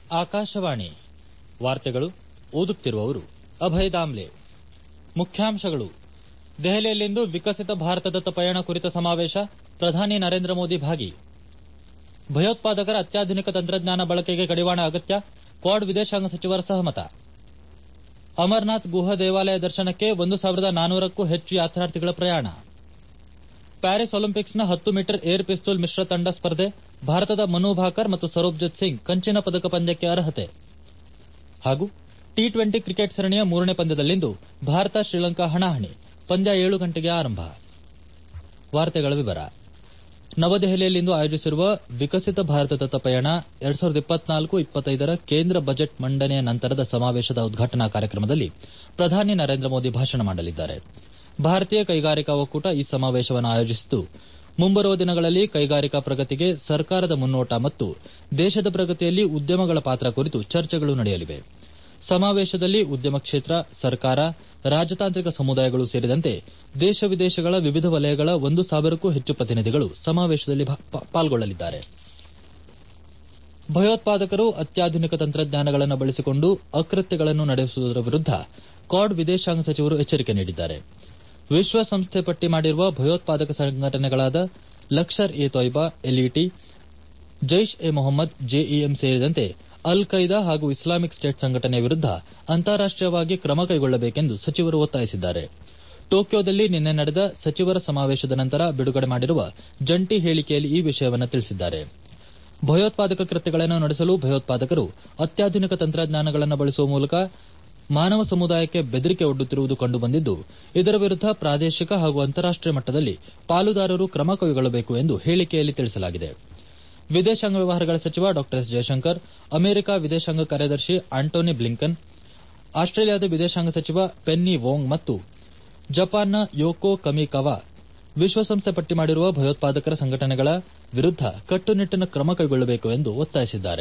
ಆಕಾಶವಾಣಿ ವಾರ್ತೆಗಳು ಓದುತ್ತಿರುವವರು ಅಭಯ್ ದಾಮ್ಲೆ ಮುಖ್ಯಾಂಶಗಳು ದೆಹಲಿಯಲ್ಲಿಂದು ವಿಕಸಿತ ಭಾರತದತ್ತ ಪಯಣ ಕುರಿತ ಸಮಾವೇಶ ಪ್ರಧಾನಿ ನರೇಂದ್ರ ಮೋದಿ ಭಾಗಿ ಭಯೋತ್ಪಾದಕರ ಅತ್ಯಾಧುನಿಕ ತಂತ್ರಜ್ಞಾನ ಬಳಕೆಗೆ ಕಡಿವಾಣ ಅಗತ್ಯ ಕ್ವಾಡ್ ವಿದೇಶಾಂಗ ಸಚಿವರ ಸಹಮತ ಅಮರನಾಥ್ ಗುಹಾ ದೇವಾಲಯ ದರ್ಶನಕ್ಕೆ ಒಂದು ಸಾವಿರದ ನಾನೂರಕ್ಕೂ ಹೆಚ್ಚು ಯಾತ್ರಾರ್ಥಿಗಳ ಪ್ರಯಾಣ ಪ್ಯಾರಿಸ್ ಒಲಿಂಪಿಕ್ಸ್ನ ಹತ್ತು ಮೀಟರ್ ಏರ್ ಪಿಸ್ತೂಲ್ ಮಿಶ್ರ ತಂಡ ಸ್ಪರ್ಧೆ ಭಾರತದ ಮನು ಭಾಕರ್ ಮತ್ತು ಸೌರಭ್ಜಿತ್ ಸಿಂಗ್ ಕಂಚಿನ ಪದಕ ಪಂದ್ಯಕ್ಕೆ ಅರ್ಹತೆ ಹಾಗೂ ಟಿ ಟ್ವೆಂಟಿ ಕ್ರಿಕೆಟ್ ಸರಣಿಯ ಮೂರನೇ ಪಂದ್ಯದಲ್ಲಿಂದು ಭಾರತ ಶ್ರೀಲಂಕಾ ಹಣಾಹಣಿ ಪಂದ್ಯ ಏಳು ಗಂಟೆಗೆ ಆರಂಭ ವಾರ್ತೆಗಳ ವಿವರ ನವದೆಹಲಿಯಲ್ಲಿಂದು ಆಯೋಜಿಸಿರುವ ವಿಕಸಿತ ಭಾರತದತ್ತ ಪಯಣ ಎರಡ್ ಸಾವಿರದ ಇಪ್ಪತ್ನಾಲ್ಕು ಇಪ್ಪತ್ತೈದರ ಕೇಂದ್ರ ಬಜೆಟ್ ಮಂಡನೆಯ ನಂತರದ ಸಮಾವೇಶದ ಉದ್ಘಾಟನಾ ಕಾರ್ಯಕ್ರಮದಲ್ಲಿ ಪ್ರಧಾನಿ ನರೇಂದ್ರ ಮೋದಿ ಭಾಷಣ ಮಾಡಲಿದ್ದಾರೆ ಭಾರತೀಯ ಕೈಗಾರಿಕಾ ಒಕ್ಕೂಟ ಈ ಸಮಾವೇಶವನ್ನು ಆಯೋಜಿಸಿದ್ದು ಮುಂಬರುವ ದಿನಗಳಲ್ಲಿ ಕೈಗಾರಿಕಾ ಪ್ರಗತಿಗೆ ಸರ್ಕಾರದ ಮುನ್ನೋಟ ಮತ್ತು ದೇಶದ ಪ್ರಗತಿಯಲ್ಲಿ ಉದ್ಯಮಗಳ ಪಾತ್ರ ಕುರಿತು ಚರ್ಚೆಗಳು ನಡೆಯಲಿವೆ ಸಮಾವೇಶದಲ್ಲಿ ಉದ್ಯಮ ಕ್ಷೇತ್ರ ಸರ್ಕಾರ ರಾಜತಾಂತ್ರಿಕ ಸಮುದಾಯಗಳು ಸೇರಿದಂತೆ ದೇಶ ವಿದೇಶಗಳ ವಿವಿಧ ವಲಯಗಳ ಒಂದು ಸಾವಿರಕ್ಕೂ ಹೆಚ್ಚು ಪ್ರತಿನಿಧಿಗಳು ಸಮಾವೇಶದಲ್ಲಿ ಪಾಲ್ಗೊಳ್ಳಲಿದ್ದಾರೆ ಭಯೋತ್ಪಾದಕರು ಅತ್ಯಾಧುನಿಕ ತಂತ್ರಜ್ಞಾನಗಳನ್ನು ಬಳಸಿಕೊಂಡು ಅಕೃತ್ಯಗಳನ್ನು ನಡೆಸುವುದರ ವಿರುದ್ದ ಕ್ವಾಡ್ ವಿದೇಶಾಂಗ ಸಚಿವರು ಎಚ್ಚರಿಕೆ ನೀಡಿದ್ದಾರೆ ವಿಶ್ವಸಂಸ್ಥೆ ಪಟ್ಟಿ ಮಾಡಿರುವ ಭಯೋತ್ಪಾದಕ ಸಂಘಟನೆಗಳಾದ ಲಕ್ಷರ್ ಎ ತೊಯ್ಬಾ ಎಲ್ಇಟಿ ಜೈಷ್ ಎ ಮೊಹಮ್ಮದ್ ಜೆಇಎಂ ಸೇರಿದಂತೆ ಅಲ್ ಖೈದಾ ಹಾಗೂ ಇಸ್ಲಾಮಿಕ್ ಸ್ಟೇಟ್ ಸಂಘಟನೆಯ ವಿರುದ್ದ ಅಂತಾರಾಷ್ಟೀಯವಾಗಿ ಕ್ರಮ ಕೈಗೊಳ್ಳಬೇಕೆಂದು ಸಚಿವರು ಒತ್ತಾಯಿಸಿದ್ದಾರೆ ಟೋಕಿಯೋದಲ್ಲಿ ನಿನ್ನೆ ನಡೆದ ಸಚಿವರ ಸಮಾವೇಶದ ನಂತರ ಬಿಡುಗಡೆ ಮಾಡಿರುವ ಜಂಟಿ ಹೇಳಿಕೆಯಲ್ಲಿ ಈ ವಿಷಯವನ್ನು ತಿಳಿಸಿದ್ದಾರೆ ಭಯೋತ್ಪಾದಕ ಕೃತ್ಯಗಳನ್ನು ನಡೆಸಲು ಭಯೋತ್ಪಾದಕರು ಅತ್ಯಾಧುನಿಕ ತಂತ್ರಜ್ಞಾನಗಳನ್ನು ಬಳಸುವ ಮೂಲಕ ಮಾನವ ಸಮುದಾಯಕ್ಕೆ ಬೆದರಿಕೆ ಒಡ್ಡುತ್ತಿರುವುದು ಕಂಡುಬಂದಿದ್ದು ಇದರ ವಿರುದ್ದ ಪ್ರಾದೇಶಿಕ ಹಾಗೂ ಅಂತಾರಾಷ್ಟೀಯ ಮಟ್ಟದಲ್ಲಿ ಪಾಲುದಾರರು ಕ್ರಮ ಕೈಗೊಳ್ಳಬೇಕು ಎಂದು ಹೇಳಿಕೆಯಲ್ಲಿ ತಿಳಿಸಲಾಗಿದೆ ವಿದೇಶಾಂಗ ವ್ಯವಹಾರಗಳ ಸಚಿವ ಡಾ ಎಸ್ ಜಯಶಂಕರ್ ಅಮೆರಿಕ ವಿದೇಶಾಂಗ ಕಾರ್ಯದರ್ಶಿ ಆಂಟೋನಿ ಬ್ಲಿಂಕನ್ ಆಸ್ಟ್ರೇಲಿಯಾದ ವಿದೇಶಾಂಗ ಸಚಿವ ಪೆನ್ನಿ ವೋಂಗ್ ಮತ್ತು ಜಪಾನ್ನ ಯೋಕೋ ಕಮಿಕವಾ ವಿಶ್ವಸಂಸ್ಥೆ ಪಟ್ಟಿ ಮಾಡಿರುವ ಭಯೋತ್ಪಾದಕರ ಸಂಘಟನೆಗಳ ವಿರುದ್ದ ಕಟ್ಟುನಿಟ್ಟಿನ ಕ್ರಮ ಕೈಗೊಳ್ಳಬೇಕು ಎಂದು ಒತ್ತಾಯಿಸಿದ್ದಾರೆ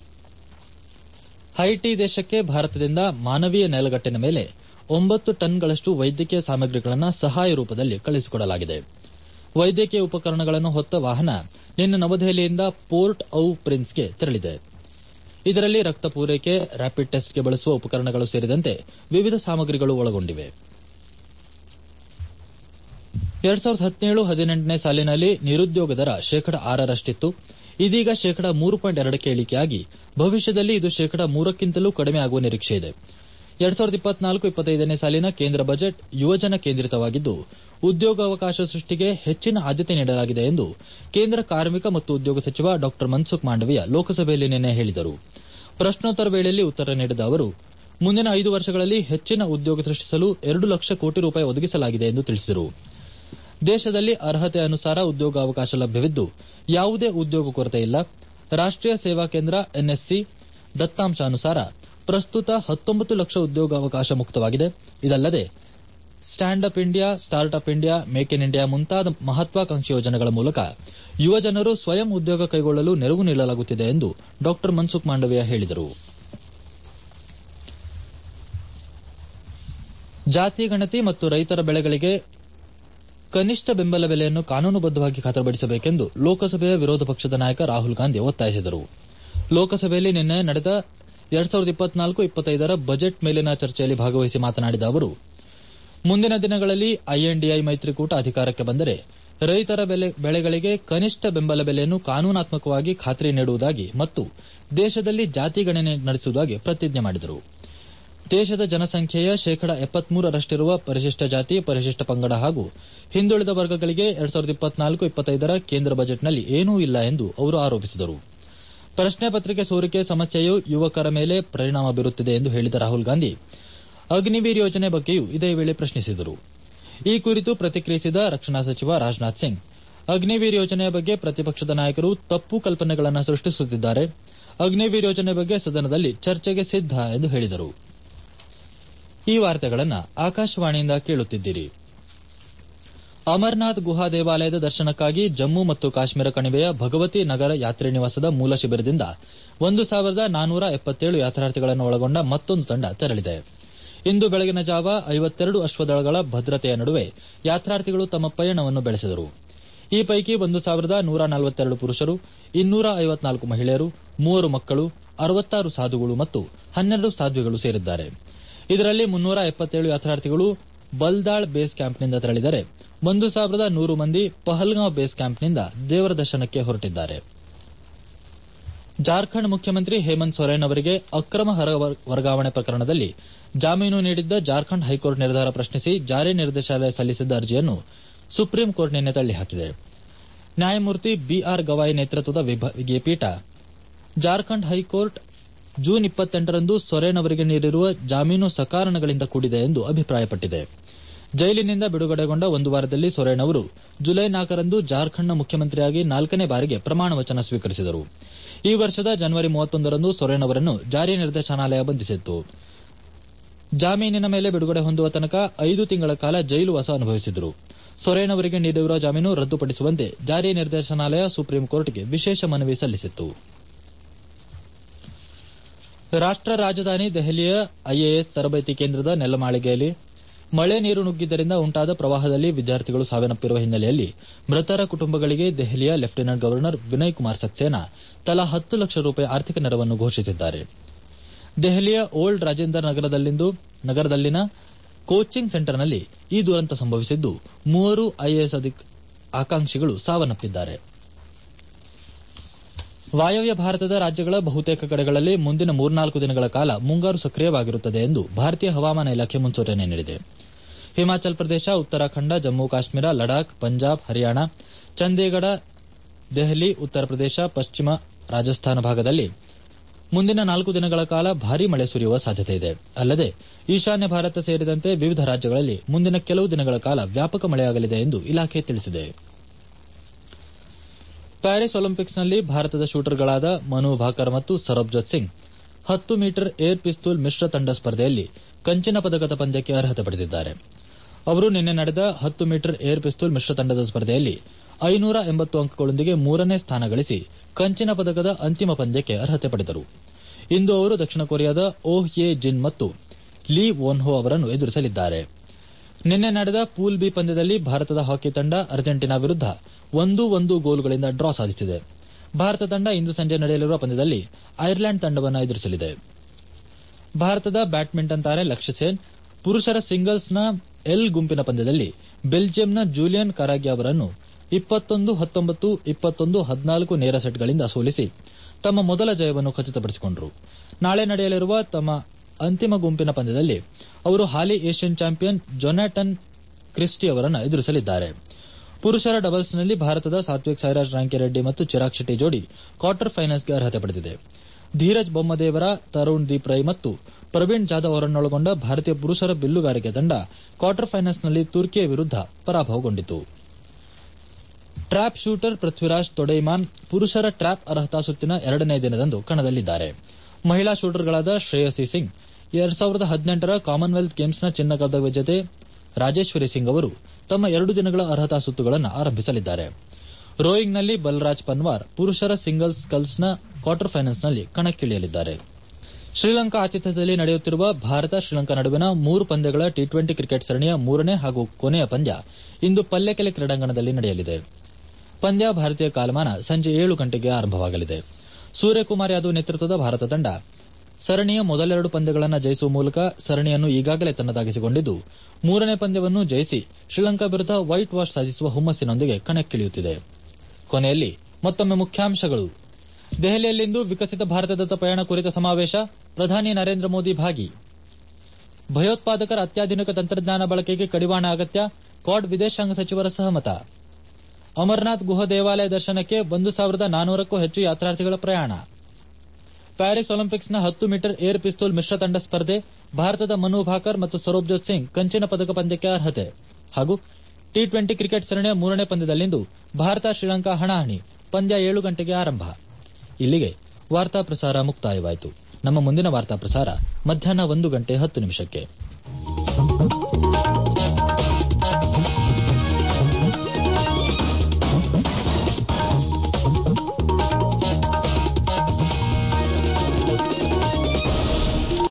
ಹೈಟಿ ದೇಶಕ್ಕೆ ಭಾರತದಿಂದ ಮಾನವೀಯ ನೆಲಗಟ್ಟಿನ ಮೇಲೆ ಒಂಬತ್ತು ಟನ್ಗಳಷ್ಟು ವೈದ್ಯಕೀಯ ಸಾಮಗ್ರಿಗಳನ್ನು ಸಹಾಯ ರೂಪದಲ್ಲಿ ಕಳುಹಿಸಿಕೊಡಲಾಗಿದೆ ವೈದ್ಯಕೀಯ ಉಪಕರಣಗಳನ್ನು ಹೊತ್ತ ವಾಹನ ನಿನ್ನೆ ನವದೆಹಲಿಯಿಂದ ಪೋರ್ಟ್ ಔ ಪ್ರಿನ್ಸ್ಗೆ ತೆರಳಿದೆ ಇದರಲ್ಲಿ ರಕ್ತ ಪೂರೈಕೆ ರ್ಯಾಪಿಡ್ ಟೆಸ್ಟ್ಗೆ ಬಳಸುವ ಉಪಕರಣಗಳು ಸೇರಿದಂತೆ ವಿವಿಧ ಸಾಮಗ್ರಿಗಳು ಒಳಗೊಂಡಿವೆ ಎರಡ್ ಸಾವಿರದ ಹದಿನೇಳು ಹದಿನೆಂಟನೇ ಸಾಲಿನಲ್ಲಿ ನಿರುದ್ಯೋಗ ದರ ಶೇಕಡ ಆರರಷ್ಟಿತ್ತು ಇದೀಗ ಶೇಕಡ ಮೂರು ಪಾಯಿಂಟ್ ಎರಡಕ್ಕೆ ಇಳಿಕೆಯಾಗಿ ಭವಿಷ್ಯದಲ್ಲಿ ಇದು ಶೇಕಡ ಮೂರಕ್ಕಿಂತಲೂ ಕಡಿಮೆ ಆಗುವ ನಿರೀಕ್ಷೆ ಇದೆ ಎರಡ್ ಸಾವಿರದ ಇಪ್ಪತ್ನಾಲ್ಕು ಇಪ್ಪತ್ತೈದನೇ ಸಾಲಿನ ಕೇಂದ್ರ ಬಜೆಟ್ ಯುವಜನ ಕೇಂದ್ರಿತವಾಗಿದ್ದು ಉದ್ಯೋಗಾವಕಾಶ ಸೃಷ್ಟಿಗೆ ಹೆಚ್ಚಿನ ಆದ್ಯತೆ ನೀಡಲಾಗಿದೆ ಎಂದು ಕೇಂದ್ರ ಕಾರ್ಮಿಕ ಮತ್ತು ಉದ್ಯೋಗ ಸಚಿವ ಡಾ ಮನ್ಸುಖ್ ಮಾಂಡವೀಯ ಲೋಕಸಭೆಯಲ್ಲಿ ನಿನ್ನೆ ಹೇಳಿದರು ಪ್ರಶ್ನೋತ್ತರ ವೇಳೆಯಲ್ಲಿ ಉತ್ತರ ನೀಡಿದ ಅವರು ಮುಂದಿನ ಐದು ವರ್ಷಗಳಲ್ಲಿ ಹೆಚ್ಚಿನ ಉದ್ಯೋಗ ಸೃಷ್ಟಿಸಲು ಎರಡು ಲಕ್ಷ ಕೋಟಿ ರೂಪಾಯಿ ಒದಗಿಸಲಾಗಿದೆ ಎಂದು ತಿಳಿಸಿದರು ದೇಶದಲ್ಲಿ ಅರ್ಹತೆ ಅನುಸಾರ ಉದ್ಯೋಗಾವಕಾಶ ಲಭ್ಯವಿದ್ದು ಯಾವುದೇ ಉದ್ಯೋಗ ಕೊರತೆ ಇಲ್ಲ ರಾಷ್ಟೀಯ ಸೇವಾ ಕೇಂದ್ರ ಎನ್ಎಸ್ಸಿ ದತ್ತಾಂಶಾನುಸಾರ ಪ್ರಸ್ತುತ ಹತ್ತೊಂಬತ್ತು ಲಕ್ಷ ಉದ್ಯೋಗಾವಕಾಶ ಮುಕ್ತವಾಗಿದೆ ಇದಲ್ಲದೆ stand up India startup India make in India ಮುಂತಾದ ಮಹತ್ವಾಕಾಂಕ್ಷಿ ಯೋಜನೆಗಳ ಮೂಲಕ ಯುವಜನರು ಸ್ವಯಂ ಉದ್ಯೋಗ ಕೈಗೊಳ್ಳಲು ನೆರವು ನೀಡಲಾಗುತ್ತಿದೆ ಎಂದು ಡಾ ಮನ್ಸುಖ್ ಮಾಂಡವೀಯ ಹೇಳಿದರು ಜಾತಿ ಗಣತಿ ಮತ್ತು ರೈತರ ಬೆಳೆಗಳಿಗೆ ಕನಿಷ್ಠ ಬೆಂಬಲ ಬೆಲೆಯನ್ನು ಕಾನೂನುಬದ್ದವಾಗಿ ಖಾತರಿಪಡಿಸಬೇಕೆಂದು ಲೋಕಸಭೆಯ ವಿರೋಧ ಪಕ್ಷದ ನಾಯಕ ರಾಹುಲ್ ಗಾಂಧಿ ಒತ್ತಾಯಿಸಿದರು ಲೋಕಸಭೆಯಲ್ಲಿ ನಿನ್ನೆ ನಡೆದ ಎರಡ್ ಸಾವಿರದ ಇಪ್ಪತ್ನಾಲ್ಕು ಇಪ್ಪತ್ತೈದರ ಬಜೆಟ್ ಮೇಲಿನ ಚರ್ಚೆಯಲ್ಲಿ ಭಾಗವಹಿಸಿ ಮಾತನಾಡಿದ ಅವರು ಮುಂದಿನ ದಿನಗಳಲ್ಲಿ ಐಎನ್ಡಿಐ ಮೈತ್ರಿಕೂಟ ಅಧಿಕಾರಕ್ಕೆ ಬಂದರೆ ರೈತರ ಬೆಳೆಗಳಿಗೆ ಕನಿಷ್ಠ ಬೆಂಬಲ ಬೆಲೆಯನ್ನು ಕಾನೂನಾತ್ಮಕವಾಗಿ ಖಾತ್ರಿ ನೀಡುವುದಾಗಿ ಮತ್ತು ದೇಶದಲ್ಲಿ ಜಾತಿ ಗಣನೆ ನಡೆಸುವುದಾಗಿ ಪ್ರತಿಜ್ಞೆ ಮಾಡಿದರು ದೇಶದ ಜನಸಂಖ್ಯೆಯ ಶೇಕಡ ಎಪ್ಪತ್ಮೂರರಷ್ಟಿರುವ ಪರಿಶಿಷ್ಟ ಜಾತಿ ಪರಿಶಿಷ್ಟ ಪಂಗಡ ಹಾಗೂ ಹಿಂದುಳಿದ ವರ್ಗಗಳಿಗೆ ಎರಡ್ ಸಾವಿರದ ಇಪ್ಪತ್ನಾಲ್ಕು ಇಪ್ಪತ್ತೈದರ ಕೇಂದ್ರ ಬಜೆಟ್ನಲ್ಲಿ ಏನೂ ಇಲ್ಲ ಎಂದು ಅವರು ಆರೋಪಿಸಿದರು ಪ್ರಶ್ನೆ ಪತ್ರಿಕೆ ಸೋರಿಕೆ ಸಮಸ್ಯೆಯು ಯುವಕರ ಮೇಲೆ ಪರಿಣಾಮ ಬೀರುತ್ತಿದೆ ಎಂದು ಹೇಳಿದ ರಾಹುಲ್ ಗಾಂಧಿ ಅಗ್ನಿವೀರ್ ಯೋಜನೆ ಬಗ್ಗೆಯೂ ಇದೇ ವೇಳೆ ಪ್ರಶ್ನಿಸಿದರು ಈ ಕುರಿತು ಪ್ರತಿಕ್ರಿಯಿಸಿದ ರಕ್ಷಣಾ ಸಚಿವ ರಾಜನಾಥ್ ಸಿಂಗ್ ಅಗ್ನಿವೀರ್ ಯೋಜನೆಯ ಬಗ್ಗೆ ಪ್ರತಿಪಕ್ಷದ ನಾಯಕರು ತಪ್ಪು ಕಲ್ಪನೆಗಳನ್ನು ಸೃಷ್ಟಿಸುತ್ತಿದ್ದಾರೆ ಅಗ್ನಿವೀರ್ ಯೋಜನೆ ಬಗ್ಗೆ ಸದನದಲ್ಲಿ ಚರ್ಚೆಗೆ ಸಿದ್ದ ಎಂದು ಹೇಳಿದರು ಈ ವಾರ್ತೆಗಳನ್ನು ಆಕಾಶವಾಣಿಯಿಂದ ಕೇಳುತ್ತಿದ್ದೀರಿ ಅಮರನಾಥ್ ಗುಹಾ ದೇವಾಲಯದ ದರ್ಶನಕ್ಕಾಗಿ ಜಮ್ಮು ಮತ್ತು ಕಾಶ್ಮೀರ ಕಣಿವೆಯ ಭಗವತಿ ನಗರ ಯಾತ್ರಿ ನಿವಾಸದ ಮೂಲ ಶಿಬಿರದಿಂದ ಒಂದು ಸಾವಿರದ ನಾನೂರ ಎಪ್ಪತ್ತೇಳು ಯಾತ್ರಾರ್ಥಿಗಳನ್ನು ಒಳಗೊಂಡ ಮತ್ತೊಂದು ತಂಡ ತೆರಳಿದೆ ಇಂದು ಬೆಳಗಿನ ಜಾವ ಐವತ್ತೆರಡು ಅಶ್ವದಳಗಳ ಭದ್ರತೆಯ ನಡುವೆ ಯಾತ್ರಾರ್ಥಿಗಳು ತಮ್ಮ ಪಯಣವನ್ನು ಬೆಳೆಸಿದರು ಈ ಪೈಕಿ ಒಂದು ಸಾವಿರದ ನೂರ ನಲವತ್ತೆರಡು ಪುರುಷರು ಇನ್ನೂರ ಐವತ್ನಾಲ್ಕು ಮಹಿಳೆಯರು ಮೂವರು ಮಕ್ಕಳು ಅರವತ್ತಾರು ಸಾಧುಗಳು ಮತ್ತು ಹನ್ನೆರಡು ಸಾಧ್ವಿಗಳು ಸೇರಿದ್ದಾರೆ ಇದರಲ್ಲಿ ಮುನ್ನೂರ ಎಪ್ಪತ್ತೇಳು ಯಾತ್ರಾರ್ಥಿಗಳು ಬಲ್ದಾಳ್ ಬೇಸ್ ಕ್ಯಾಂಪ್ನಿಂದ ತೆರಳಿದರೆ ಒಂದು ಸಾವಿರದ ನೂರು ಮಂದಿ ಪಹಲ್ಗಾಂವ್ ಬೇಸ್ ಕ್ಯಾಂಪ್ನಿಂದ ದೇವರ ದರ್ಶನಕ್ಕೆ ಹೊರಟಿದ್ದಾರೆ ಜಾರ್ಖಂಡ್ ಮುಖ್ಯಮಂತ್ರಿ ಹೇಮಂತ್ ಸೊರೇನ್ ಅವರಿಗೆ ಅಕ್ರಮ ಹಣ ವರ್ಗಾವಣೆ ಪ್ರಕರಣದಲ್ಲಿ ಜಾಮೀನು ನೀಡಿದ್ದ ಜಾರ್ಖಂಡ್ ಹೈಕೋರ್ಟ್ ನಿರ್ಧಾರ ಪ್ರಶ್ನಿಸಿ ಜಾರಿ ನಿರ್ದೇಶಾಲಯ ಸಲ್ಲಿಸಿದ್ದ ಅರ್ಜಿಯನ್ನು ಸುಪ್ರೀಂ ಕೋರ್ಟ್ ನಿನ್ನೆ ತಳ್ಳಿಹಾಕಿದೆ ನ್ಯಾಯಮೂರ್ತಿ ಬಿಆರ್ ಗವಾಯ್ ನೇತೃತ್ವದ ವಿಭಾಗೀಯ ಪೀಠ ಜಾರ್ಖಂಡ್ ಹೈಕೋರ್ಟ್ ಜೂನ್ ಇಪ್ಪತ್ತೆಂಟರಂದು ಸೊರೇನ್ ಅವರಿಗೆ ನೀಡಿರುವ ಜಾಮೀನು ಸಕಾರಣಗಳಿಂದ ಕೂಡಿದೆ ಎಂದು ಅಭಿಪ್ರಾಯಪಟ್ಟಿದೆ ಜೈಲಿನಿಂದ ಬಿಡುಗಡೆಗೊಂಡ ಒಂದು ವಾರದಲ್ಲಿ ಸೊರೇನ್ ಅವರು ಜುಲೈ ನಾಲ್ಕರಂದು ಜಾರ್ಖಂಡ್ನ ಮುಖ್ಯಮಂತ್ರಿಯಾಗಿ ನಾಲ್ಕನೇ ಬಾರಿಗೆ ಪ್ರಮಾಣ ವಚನ ಸ್ವೀಕರಿಸಿದರು ಈ ವರ್ಷದ ಜನವರಿ ಮೂವತ್ತೊಂದರಂದು ಸೊರೇನ್ ಅವರನ್ನು ಜಾರಿ ನಿರ್ದೇಶನಾಲಯ ಬಂಧಿಸಿತ್ತು ಜಾಮೀನಿನ ಮೇಲೆ ಬಿಡುಗಡೆ ಹೊಂದುವ ತನಕ ಐದು ತಿಂಗಳ ಕಾಲ ಜೈಲುವಾಸ ಅನುಭವಿಸಿದರು ಸೊರೇನ್ ಅವರಿಗೆ ನೀಡಿರುವ ಜಾಮೀನು ರದ್ದುಪಡಿಸುವಂತೆ ಜಾರಿ ನಿರ್ದೇಶನಾಲಯ ಸುಪ್ರೀಂ ಕೋರ್ಟ್ಗೆ ವಿಶೇಷ ಮನವಿ ಸಲ್ಲಿಸಿತ್ತು ರಾಷ್ಟ ರಾಜಧಾನಿ ದೆಹಲಿಯ ಐಎಎಸ್ ತರಬೇತಿ ಕೇಂದ್ರದ ನೆಲಮಾಳಿಗೆಯಲ್ಲಿ ಮಳೆ ನೀರು ನುಗ್ಗಿದ್ದರಿಂದ ಉಂಟಾದ ಪ್ರವಾಹದಲ್ಲಿ ವಿದ್ಯಾರ್ಥಿಗಳು ಸಾವನ್ನಪ್ಪಿರುವ ಹಿನ್ನೆಲೆಯಲ್ಲಿ ಮೃತರ ಕುಟುಂಬಗಳಿಗೆ ದೆಹಲಿಯ ಲೆಫ್ಟಿನೆಂಟ್ ಗವರ್ನರ್ ವಿನಯ್ ಕುಮಾರ್ ಸಕ್ಸೇನಾ ತಲಾ ಹತ್ತು ಲಕ್ಷ ರೂಪಾಯಿ ಆರ್ಥಿಕ ನೆರವನ್ನು ಘೋಷಿಸಿದ್ದಾರೆ ದೆಹಲಿಯ ಓಲ್ಡ್ ರಾಜೇಂದರ್ ನಗರದಲ್ಲಿನ ಕೋಚಿಂಗ್ ಸೆಂಟರ್ನಲ್ಲಿ ಈ ದುರಂತ ಸಂಭವಿಸಿದ್ದು ಮೂವರು ಐಎಎಸ್ ಆಕಾಂಕ್ಷಿಗಳು ಸಾವನ್ನಪ್ಪಿದ್ದಾರೆ ವಾಯವ್ಯ ಭಾರತದ ರಾಜ್ಯಗಳ ಬಹುತೇಕ ಕಡೆಗಳಲ್ಲಿ ಮುಂದಿನ ಮೂರ್ನಾಲ್ಕು ದಿನಗಳ ಕಾಲ ಮುಂಗಾರು ಸಕ್ರಿಯವಾಗಿರುತ್ತದೆ ಎಂದು ಭಾರತೀಯ ಹವಾಮಾನ ಇಲಾಖೆ ಮುನ್ಸೂಚನೆ ನೀಡಿದೆ ಹಿಮಾಚಲ ಪ್ರದೇಶ ಉತ್ತರಾಖಂಡ ಜಮ್ಮು ಕಾಶ್ಮೀರ ಲಡಾಖ್ ಪಂಜಾಬ್ ಹರಿಯಾಣ ಚಂಡೀಗಢ ದೆಹಲಿ ಉತ್ತರ ಪ್ರದೇಶ ಪಶ್ಚಿಮ ರಾಜಸ್ಥಾನ ಭಾಗದಲ್ಲಿ ಮುಂದಿನ ನಾಲ್ಕು ದಿನಗಳ ಕಾಲ ಭಾರೀ ಮಳೆ ಸುರಿಯುವ ಸಾಧ್ಯತೆಯಿದೆ ಅಲ್ಲದೆ ಈಶಾನ್ಯ ಭಾರತ ಸೇರಿದಂತೆ ವಿವಿಧ ರಾಜ್ಯಗಳಲ್ಲಿ ಮುಂದಿನ ಕೆಲವು ದಿನಗಳ ಕಾಲ ವ್ಯಾಪಕ ಮಳೆಯಾಗಲಿದೆ ಎಂದು ಇಲಾಖೆ ತಿಳಿಸಿದೆ ಪ್ಯಾರಿಸ್ ಒಲಿಂಪಿಕ್ಸ್ನಲ್ಲಿ ಭಾರತದ ಶೂಟರ್ಗಳಾದ ಮನು ಭಾಕರ್ ಮತ್ತು ಸರಬ್ಜೋತ್ ಸಿಂಗ್ ಹತ್ತು ಮೀಟರ್ ಏರ್ ಪಿಸ್ತೂಲ್ ಮಿಶ್ರ ತಂಡ ಸ್ಪರ್ಧೆಯಲ್ಲಿ ಕಂಚಿನ ಪದಕದ ಪಂದ್ಯಕ್ಕೆ ಅರ್ಹತೆ ಪಡೆದಿದ್ದಾರೆ ಅವರು ನಿನ್ನೆ ನಡೆದ ಹತ್ತು ಮೀಟರ್ ಏರ್ ಪಿಸ್ತೂಲ್ ಮಿಶ್ರ ತಂಡದ ಸ್ಪರ್ಧೆಯಲ್ಲಿ ಐನೂರ ಎಂಬತ್ತು ಅಂಕಗಳೊಂದಿಗೆ ಮೂರನೇ ಸ್ಥಾನ ಗಳಿಸಿ ಕಂಚಿನ ಪದಕದ ಅಂತಿಮ ಪಂದ್ಯಕ್ಕೆ ಅರ್ಹತೆ ಪಡೆದರು ಇಂದು ಅವರು ದಕ್ಷಿಣ ಕೊರಿಯಾದ ಓಹ್ ಯೆ ಜಿನ್ ಮತ್ತು ಲೀ ವೋನ್ಹೋ ಅವರನ್ನು ಎದುರಿಸಲಿದ್ದಾರೆ ನಿನ್ನೆ ನಡೆದ ಪೂಲ್ ಬಿ ಪಂದ್ಯದಲ್ಲಿ ಭಾರತದ ಹಾಕಿ ತಂಡ ಅರ್ಜೆಂಟೀನಾ ವಿರುದ್ದ ಒಂದು ಒಂದು ಗೋಲುಗಳಿಂದ ಡ್ರಾ ಸಾಧಿಸಿದೆ ಭಾರತ ತಂಡ ಇಂದು ಸಂಜೆ ನಡೆಯಲಿರುವ ಪಂದ್ಯದಲ್ಲಿ ಐರ್ಲೆಂಡ್ ತಂಡವನ್ನು ಎದುರಿಸಲಿದೆ ಭಾರತದ ಬ್ಯಾಡ್ಮಿಂಟನ್ ತಾರೆ ಲಕ್ಷ್ಯ ಸೇನ್ ಪುರುಷರ ಸಿಂಗಲ್ಸ್ನ ಎಲ್ ಗುಂಪಿನ ಪಂದ್ಯದಲ್ಲಿ ಬೆಲ್ಜಿಯಂನ ಜೂಲಿಯನ್ ಕರಾಗಿ ಅವರನ್ನು ಇಪ್ಪತ್ತೊಂದು ಹತ್ತೊಂಬತ್ತು ಇಪ್ಪತ್ತೊಂದು ಹದಿನಾಲ್ಕು ನೇರ ಸೆಟ್ಗಳಿಂದ ಸೋಲಿಸಿ ತಮ್ಮ ಮೊದಲ ಜಯವನ್ನು ಖಚಿತಪಡಿಸಿಕೊಂಡರು ನಾಳೆ ನಡೆಯಲಿರುವ ತಮ್ಮ ಅಂತಿಮ ಗುಂಪಿನ ಪಂದ್ಯದಲ್ಲಿ ಅವರು ಹಾಲಿ ಏಷ್ಯನ್ ಚಾಂಪಿಯನ್ ಜೊನಾಟನ್ ಕ್ರಿಸ್ಟಿ ಅವರನ್ನು ಎದುರಿಸಲಿದ್ದಾರೆ ಪುರುಷರ ಡಬಲ್ಸ್ನಲ್ಲಿ ಭಾರತದ ಸಾತ್ವಿಕ್ ಸಾಯಿರಾಜ್ ರಾಂಕಿರೆಡ್ಡಿ ಮತ್ತು ಚಿರಾಗ್ ಶೆಟ್ಟಿ ಜೋಡಿ ಕ್ವಾರ್ಟರ್ ಫೈನಲ್ಸ್ಗೆ ಅರ್ಹತೆ ಪಡೆದಿದೆ ಧೀರಜ್ ಬೊಮ್ಮದೇವರ ತರುಣ್ ದೀಪ್ ರೈ ಮತ್ತು ಪ್ರವೀಣ್ ಜಾಧವ್ ಅವರನ್ನೊಳಗೊಂಡ ಭಾರತೀಯ ಪುರುಷರ ಬಿಲ್ಲುಗಾರಿಕೆ ತಂಡ ಕ್ವಾರ್ಟರ್ ಫೈನಲ್ಸ್ನಲ್ಲಿ ತುರ್ಕಿಯ ವಿರುದ್ದ ಪರಾಭವಗೊಂಡಿತು ಟ್ರ್ಯಾಪ್ ಶೂಟರ್ ಪೃಥ್ವಿರಾಜ್ ತೊಡೈಮಾನ್ ಪುರುಷರ ಟ್ರ್ಯಾಪ್ ಅರ್ಹತಾ ಸುತ್ತಿನ ಎರಡನೇ ದಿನದಂದು ಕಣದಲ್ಲಿದ್ದಾರೆ ಮಹಿಳಾ ಶೂಟರ್ಗಳಾದ ಶ್ರೇಯಸಿ ಸಿಂಗ್ ಎರಡ್ ಸಾವಿರದ ಹದಿನೆಂಟರ ಕಾಮನ್ವೆಲ್ತ್ ಗೇಮ್ಸ್ನ ಚಿನ್ನ ಪದಕ ವಿಜೇತೆ ರಾಜೇಶ್ವರಿ ಸಿಂಗ್ ಅವರು ತಮ್ಮ ಎರಡು ದಿನಗಳ ಅರ್ಹತಾ ಸುತ್ತುಗಳನ್ನು ಆರಂಭಿಸಲಿದ್ದಾರೆ ರೋಯಿಂಗ್ನಲ್ಲಿ ಬಲರಾಜ್ ಪನ್ವಾರ್ ಪುರುಷರ ಸಿಂಗಲ್ಸ್ ಸ್ಕಲ್ಸ್ನ ಕ್ವಾರ್ಟರ್ ಫೈನಲ್ಸ್ನಲ್ಲಿ ಕಣಕ್ಕಿಳಿಯಲಿದ್ದಾರೆ ಶ್ರೀಲಂಕಾ ಆತಿಥ್ಯದಲ್ಲಿ ನಡೆಯುತ್ತಿರುವ ಭಾರತ ಶ್ರೀಲಂಕಾ ನಡುವಿನ ಮೂರು ಪಂದ್ಯಗಳ ಟಿ ಟ್ವೆಂಟಿ ಕ್ರಿಕೆಟ್ ಸರಣಿಯ ಮೂರನೇ ಹಾಗೂ ಕೊನೆಯ ಪಂದ್ಯ ಇಂದು ಪಲ್ಲೆಕೆಲೆ ಕ್ರೀಡಾಂಗಣದಲ್ಲಿ ನಡೆಯಲಿದೆ ಪಂದ್ಯ ಭಾರತೀಯ ಕಾಲಮಾನ ಸಂಜೆ ಏಳು ಗಂಟೆಗೆ ಆರಂಭವಾಗಲಿದೆ ಸೂರ್ಯಕುಮಾರ್ ಯಾದವ್ ನೇತೃತ್ವದ ಭಾರತ ತಂಡ ಸರಣಿಯ ಮೊದಲೆರಡು ಪಂದ್ಯಗಳನ್ನು ಜಯಿಸುವ ಮೂಲಕ ಸರಣಿಯನ್ನು ಈಗಾಗಲೇ ತನ್ನದಾಗಿಸಿಕೊಂಡಿದ್ದು ಮೂರನೇ ಪಂದ್ಯವನ್ನು ಜಯಿಸಿ ಶ್ರೀಲಂಕಾ ವಿರುದ್ದ ವೈಟ್ ವಾಶ್ ಸಾಧಿಸುವ ಹುಮ್ಮಸ್ಸಿನೊಂದಿಗೆ ಕಣಕ್ಕಿಳಿಯುತ್ತಿದೆ ಕೊನೆಯಲ್ಲಿ ಮತ್ತೊಮ್ಮೆ ಮುಖ್ಯಾಂಶಗಳು ದೆಹಲಿಯಲ್ಲಿಂದು ವಿಕಸಿತ ಭಾರತದತ್ತ ಪಯಣ ಕುರಿತ ಸಮಾವೇಶ ಪ್ರಧಾನಿ ನರೇಂದ್ರ ಮೋದಿ ಭಾಗಿ ಭಯೋತ್ಪಾದಕರ ಅತ್ಯಾಧುನಿಕ ತಂತ್ರಜ್ಞಾನ ಬಳಕೆಗೆ ಕಡಿವಾಣ ಅಗತ್ಯ ಕ್ವಾಡ್ ವಿದೇಶಾಂಗ ಸಚಿವರ ಸಹಮತ ಅಮರನಾಥ್ ಗುಹ ದೇವಾಲಯ ದರ್ಶನಕ್ಕೆ ಒಂದು ಸಾವಿರದ ನಾನೂರಕ್ಕೂ ಹೆಚ್ಚು ಯಾತ್ರಾರ್ಥಿಗಳ ಪ್ರಯಾಣ ಪ್ಯಾರಿಸ್ ಒಲಿಂಪಿಕ್ಸ್ನ ಹತ್ತು ಮೀಟರ್ ಏರ್ ಪಿಸ್ತೂಲ್ ಮಿಶ್ರ ತಂಡ ಸ್ಪರ್ಧೆ ಭಾರತದ ಮನು ಭಾಕರ್ ಮತ್ತು ಸೌರಭ್ಜೋತ್ ಸಿಂಗ್ ಕಂಚಿನ ಪದಕ ಪಂದ್ಯಕ್ಕೆ ಅರ್ಹತೆ ಹಾಗೂ ಟಿ ಟ್ವೆಂಟಿ ಕ್ರಿಕೆಟ್ ಸರಣಿಯ ಮೂರನೇ ಪಂದ್ಯದಲ್ಲಿಂದು ಭಾರತ ಶ್ರೀಲಂಕಾ ಹಣಾಹಣಿ ಪಂದ್ಯ ಏಳು ಗಂಟೆಗೆ ಆರಂಭ ಇಲ್ಲಿಗೆ ವಾರ್ತಾ ಪ್ರಸಾರ ಮುಕ್ತಾಯವಾಯಿತು ನಮ್ಮ ಮುಂದಿನ ವಾರ್ತಾ ಪ್ರಸಾರ ಮಧ್ಯಾಹ್ನ ಒಂದು ಗಂಟೆ ಹತ್ತು ನಿಮಿಷಕ್ಕೆ